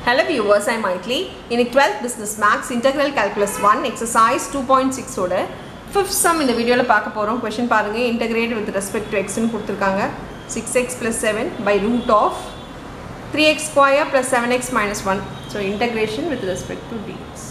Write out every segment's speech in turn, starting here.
Hello viewers, I'm Maitli. இன்னைக்கு 12th Business Max Integral Calculus 1 Exercise 2.6 ஓட fifth some இந்த வீடியோவில் பார்க்க போகிறோம் கொஷின் பாருங்கள் இன்டகிரேட் வித் ரெஸ்பெக்ட் டு எக்ஸ்னு கொடுத்துருக்காங்க six x plus seven by root of three x square plus seven x minus one so integration with respect to dx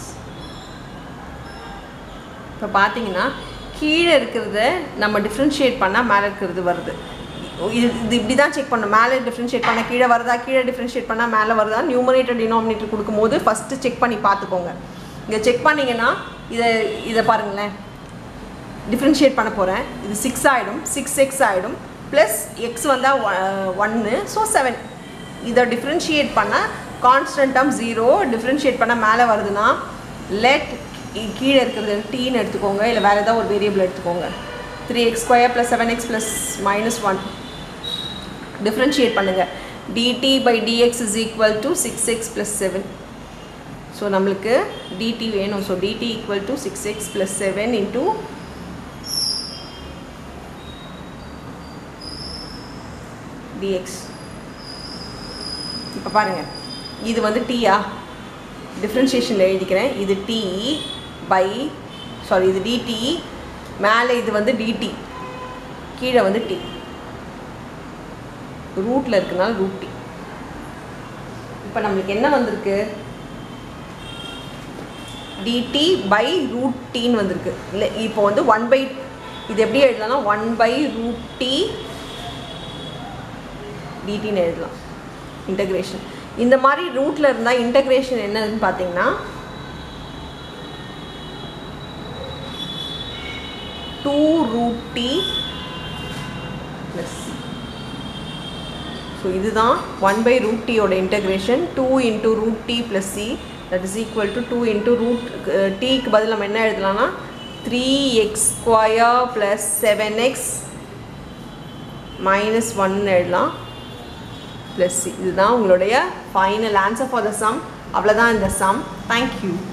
இப்போ பார்த்தீங்கன்னா கீழே இருக்கிறத நம்ம டிஃப்ரென்ஷியேட் பண்ணால் மேலே இருக்கிறது வருது இது இது இப்படி தான் செக் பண்ணணும் மேலே டிஃப்ரென்ஷியேட் பண்ணால் கீழே வருதா கீழே டிஃப்ரென்ஷியேட் பண்ணால் மேலே வருதா நியூமரேட்டர் டினாமினேட்டர் கொடுக்கும்போது ஃபஸ்ட்டு செக் பண்ணி பார்த்துக்கோங்க இங்கே செக் பண்ணிங்கன்னா இதை இதை பாருங்களேன் டிஃப்ரென்ஷியேட் பண்ண போகிறேன் இது சிக்ஸ் ஆகிடும் சிக்ஸ் எக்ஸ் ஆகிடும் ப்ளஸ் எக்ஸ் வந்தால் ஒன்று ஸோ செவன் இதை டிஃப்ரென்ஷியேட் பண்ணால் கான்ஸ்டன்ட் டேர்ம் ஜீரோ டிஃப்ரென்ஷியேட் பண்ணால் மேலே வருதுன்னா லெட் கீழே இருக்கிறது டீன்னு எடுத்துக்கோங்க இல்லை வேறு ஏதாவது ஒரு வேரியபிள் எடுத்துக்கோங்க three x square plus seven x plus minus one differentiate பண்ணுங்கள் dt by dx is equal to six x plus seven so நம்மளுக்கு dt வேணும் so dt equal to six x plus seven into dx இப்போ பாருங்கள் இது வந்து டீயா டிஃப்ரென்ஷியேஷனில் எழுதிக்கிறேன் இது டி பை சாரி இது டிடி மேலே இது வந்து டிடி கீழே வந்து டி ரூட்டில் இருக்கனால ரூட் டி இப்போ நம்மளுக்கு என்ன வந்திருக்கு டிடி பை ரூட் டின்னு வந்திருக்கு இல்லை இப்போ வந்து ஒன் பை இது எப்படி எழுதலாம்னா ஒன் பை ரூட் டி டிடின்னு எழுதலாம் இன்டகிரேஷன் இந்த மாதிரி ரூட்டில் இருந்தால் இன்டகிரேஷன் என்னதுன்னு பார்த்தீங்கன்னா two root t plus so இதுதான் ஒன் பை ரூட் டியோட integration two into root t plus c that is equal to two into root டீக்கு பதில் நம்ம என்ன எழுதலாம்னா three x square plus seven x minus ஒன்னு எழுதலாம் ப்ளஸ் இதுதான் உங்களுடைய final answer for the sum அவ்வளோதான் இந்த சம் தேங்க்யூ